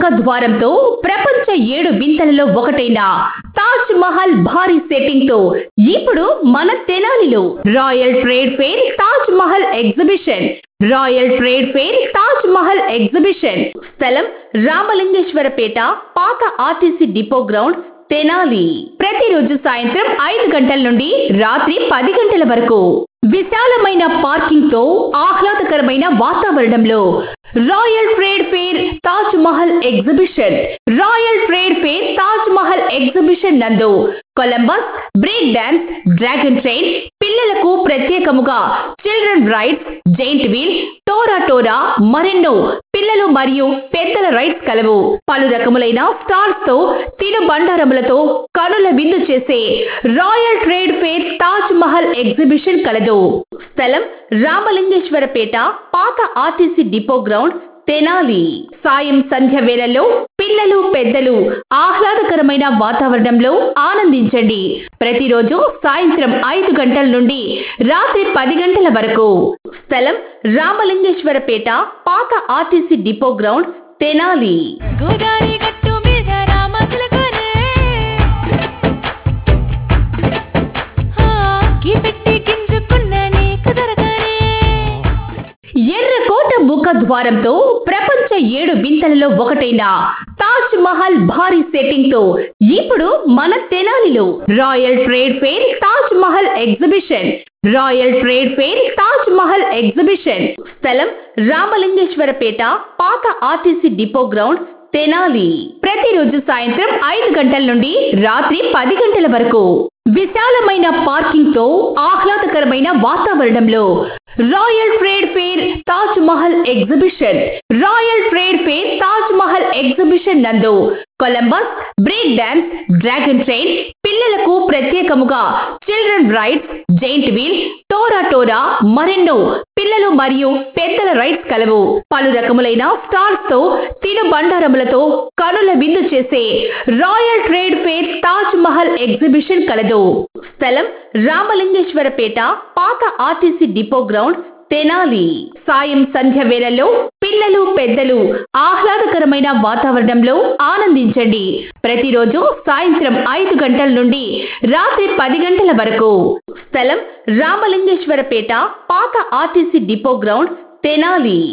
ద్వారంతో ప్రపంచ ఏడు వింతలలో ఒకటైన తాజ్ మహల్ భారీ సెట్టింగ్ తో ఇప్పుడు మన తెనాలిలో royal trade fair Taj Mahal exhibition royal trade fair Taj Mahal exhibition స్థలం రామలింగేశ్వరపేట పాత ఆర్టీసీ డిపో గ్రౌండ్ తెనాలి ప్రతిరోజు సాయంత్రం ఐదు గంటల నుండి రాత్రి పది గంటల వరకు విశాలమైన పార్కింగ్ తో ఆహ్లాదకరమైన వాతావరణంలో royal trade fair Taj Mahal exhibition royal trade fair Taj Mahal exhibition నందు Columbus break dance dragon train పిల్లలకు ప్రత్యేకముగా children rides giant wheel Tora Tora మరెన్నో పిల్లలు మరియు పెద్దల రైడ్స్ కలవు పలు రకములైన స్టాల్స్ తో తిను బండారములతో కనుల విందు చేసే royal trade fair Taj Mahal exhibition కలదు స్థలం రామలింగేశ్వరపేట పాత ఆర్టీసీ డిపో గ్రౌండ్ తెనాలి సాయం సంధ్య వేళల్లో పిల్లలు పెద్దలు ఆహ్లాదకరమైన వాతావరణంలో ఆనందించండి ప్రతిరోజు సాయంత్రం ఐదు గంటల నుండి రాత్రి పది గంటల వరకు స్థలం రామలింగేశ్వరపేట పాత RTC depot ground Tenali Godari గట్టు మీద రామచిలకనే ఆ, గీ పెట్టి గింజుకున్న నీకు దొరకనే ఎర్రకోట ముఖ ద్వారంతో ప్రపంచ ఏడు వింతలలో ఒకటైన తాజ్ మహల్ భారీ సెట్టింగ్ తో ఇప్పుడు మన తెనాలిలో royal trade fair Taj Mahal exhibition royal trade fair Taj Mahal exhibition స్థలం రామలింగేశ్వరపేట పాత ఆర్టీసీ డిపో గ్రౌండ్ తెనాలి ప్రతిరోజు సాయంత్రం ఐదు గంటల నుండి రాత్రి పది గంటల వరకు విశాలమైన పార్కింగ్ తో ఆహ్లాదకరమైన వాతావరణంలో royal trade fair Taj Mahal exhibition royal trade fair Taj Mahal exhibition నందు Columbus break dance dragon train పిల్లలకు ప్రత్యేకముగా children rides giant wheel Tora Tora మరెన్నో పిల్లలు మరియు పెద్దల రైడ్స్ కలవు పలు రకములైన స్టాల్స్ తో తిను బండారములతో కనుల విందు చేసే royal trade fair Taj Mahal exhibition కలదు స్థలం రామలింగేశ్వరపేట పాత ఆర్టీసీ డిపో గ్రౌండ్ తెనాలి సాయం సంధ్య వేళల్లో పిల్లలు పెద్దలు ఆహ్లాదకరమైన వాతావరణంలో ఆనందించండి ప్రతిరోజు సాయంత్రం ఐదు గంటల నుండి రాత్రి పది గంటల వరకు స్థలం రామలింగేశ్వరపేట పాత ఆర్టీసీ డిపో గ్రౌండ్ తెనాలి